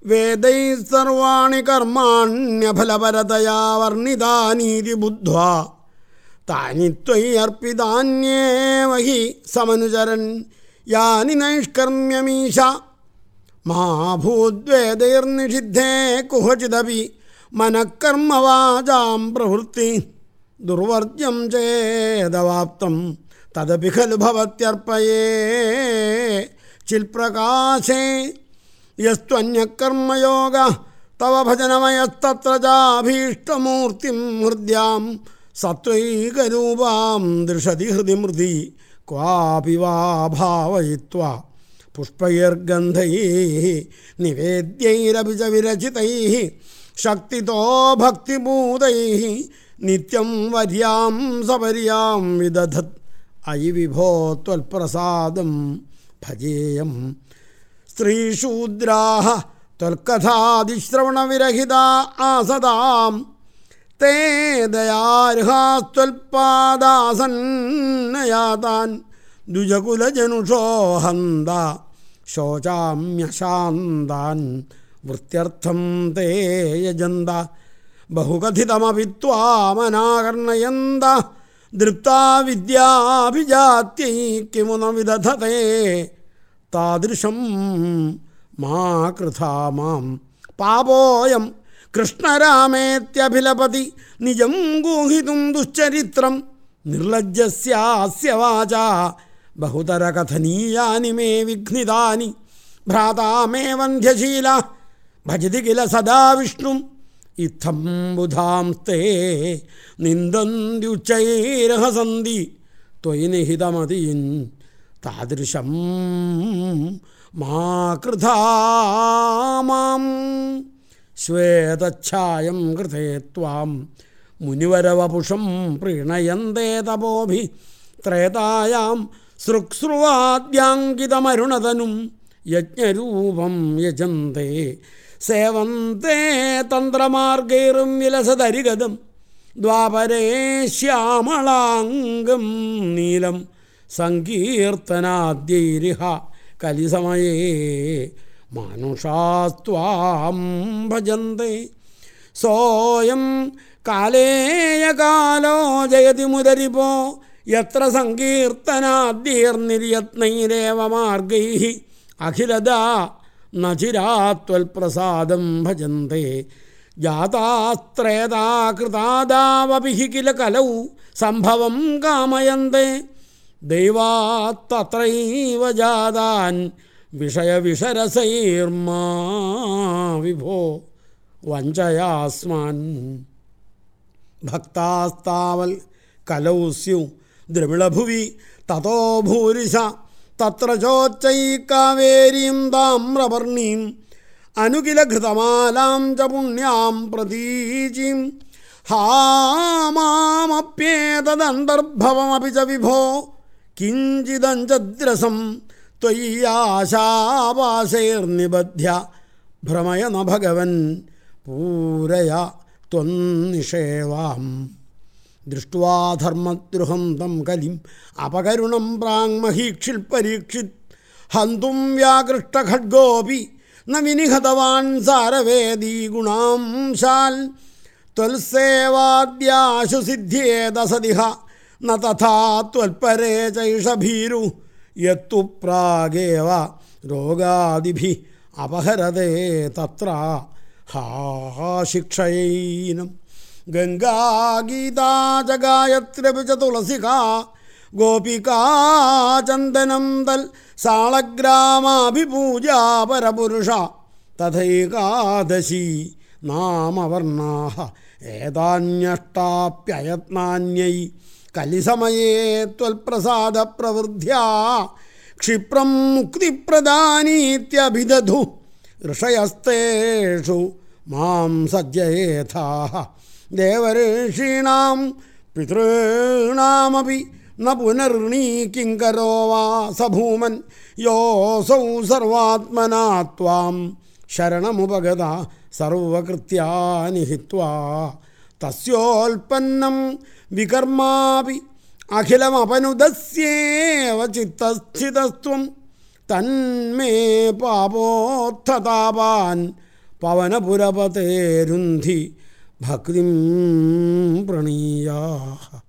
വേദൈ സർവാണി കർമാണ്യഫലപരതയാ വർണ്ണിതാനീതി ബുദ്ധ്വാ താനി ത്വയ്യർപ്പിതാന്യേവ he സമനുചരൻ യാനി നൈഷ്കർമ്യമീശ മാ ഭൂദ്വേദൈർനിഷിദ്ധേ കുഹചിദപി മനഃകർമ്മവാചാം പ്രവൃത്തി ദുർവർജ്യം ചേദവാപ്തം തദപി ഖലു ഭവത്യർപ്പയേ ചിൽപ്രകാശേ യസ്ത്വന്യകർമ്മയോഗ തവ ഭജനമയസ്തത്ര ചാഭീഷ്ടമൂർത്തിം ഹൃദ്യാം സത്വൈകരൂപാം ദൃശതി ഹൃദി മൃതി ക്വാപി വാ ഭാവയിത്വാ പുഷ്പൈർഗന്ധൈ നിവേദ്യൈരപി ച വിരചിതൈ ശക്തിതോ ഭക്തിഭൂതൈ നിത്യം വര്യാം സപര്യാം വിദധത് അയി വിഭോ ത്വൽപ്രസാദം ഭജേയം സ്ത്രീശൂദ്രാः ത്വൽക്കഥാതിശ്രവണവിരഹിതാ ആസതാം തേ ദയാർഹാസ്ത്വൽപാദാസന്നയാതാൻ ദ്വിജകുലജനുഷോ ഹന്ത ശോചാമ്യശാന്താൻ വൃത്യർത്ഥം തേ യജന്ത ബഹുകഥിതമപി ത്വാമനാകർണയന്ത ദൃപ്താ വിദ്യാഭിജാത്യൈ കിമുന വിദധത്തെ താദൃശം മാ കൃഥാ മാം പാപോയം കൃഷ്ണരാമേത്യഭിലപതി നിജം ഗൂഹിതും ദുശ്ചരിത്രം നിർലജ്ജസ്യാസ്യ വാച ബഹുതര കഥനീയാനി മേ വിഘ്നിതാനി ഭ്രാതാ മേ വന്ധ്യശീല ഭജതി കില സദാ വിഷ്ണും ഇത്തം ബുധാംസ്തേ നിന്ദന്ത്യുച്ചൈരഹസന്തി ത്വയി നിഹിതമതിയിൻ താദൃശം മാ കൃഥാമാം ശ്വേതച്ഛായം കൃതേ ത്വാം മുനിവരവപുഷം പ്രീണയന്തേ തപോഭി ത്രേതായാം സൃക്സ്രുവാദ്യാങ്കിതമരുണതനും യജ്ഞരൂപം യജന്തേ സേവന്തേ തന്ത്രമാർഗൈറും വിലസതരിഗതം ദ്വാപരേ ശ്യാമളാംഗം നീലം സങ്കീർത്തനാദ്യൈരിഹ കലിസമയേ മാനുഷാസ്ത്വാം ഭജന്തേ സോയം കാലേയകാലോ ജയതി മുദരിപോ യത്ര സങ്കീർത്തനാദ്യൈർനിര്യത്നൈരേവ മാർഗൈ അഖിലദാ നചിരാത്വൽപ്രസാദം ഭജന്തേ ജാതാസ്ത്രേതാ കൃതാദാവപി ഹി കില കലൗ സംഭവം കാമയന്തേ ദൈവാത്തത്രൈവ ജാതാൻ വിഷയവിഷരസൈർമാ വിഭോ വഞ്ചയാസ്മാൻ ഭക്താസ്താവൽ കലൗ സ്യു ദ്രവിളഭുവി തതോ ഭൂരിശ തത്ര ചോച്ചൈക്കാവേരീം താമ്രവർണീം അനുകിലഘൃതമാലാം ച പുണ്യാം പ്രതീചീം ഹാ മാമപ്യേതദന്തർഭവമപി ച വിഭോ കിഞ്ചിദഞ്ചദ്രസം ത്വയ്യാശാപാശൈർനിബധ്യ ഭ്രമയ ന ഭഗവൻ പൂരയ ത്വന്നിഷേവാം ദൃഷ്ട്വാ ധർമ്മദ്രുഹം തം കലിം അപകരുണം പ്രാങ്മഹീക്ഷിൽ പരീക്ഷിത് ഹന്തും വ്യാകൃഷ്ടഖഡ്ഗോപി ന വിനിഹതവാൻ സാരവേദീ ഗുണാംശാൽ ത്വൽസേവാദ്യാശു സിദ്ധ്യേദസദിഹ ന തഥാ ത്വൽപരേ ചൈഷഭീരു യത്തു പ്രാഗേവ രോഗാദിഭി അപഹരതേ തത്ര ഹാ ശിക്ഷയൈനം ഗംഗാഗീതാച തുളസിക ഗോപികാചന്ദനം തൽ സാളഗ്രാമാഭിപൂജാ പരപുരുഷ തഥൈകാദശി നാമവർണാ ഏതാന്യഷ്ടാപ്യയത്നാന്യൈ കലിസമയേ ത്വൽപ്രസാദപ്രവൃദ്ധ്യാ ക്ഷിപ്രം മുക്തിപ്രദാനീത്യഭിദധു ഋഷയസ്തേഷു മാം സജ്ജയേഥാ ദേവഋഷീണാം പിതॄണാമപി ന പുനർണീ കിങ്കരോ വാ സഭൂമൻ യോസൗ സർവാത്മനാ ത്വാം ശരണമുപഗത സർവകൃത്യാനി ഹിത്വാ തസ്യോൽപ്പന്നം വികർമാപി അഖിലമപനുദസ്യേവ ചിത്തസ്ഥിതസ്ത്വം തന്മേ പാപോത്ഥതാപാൻ പവനപുരപതേരുന്ധി ഭക്തിം പ്രണീയാ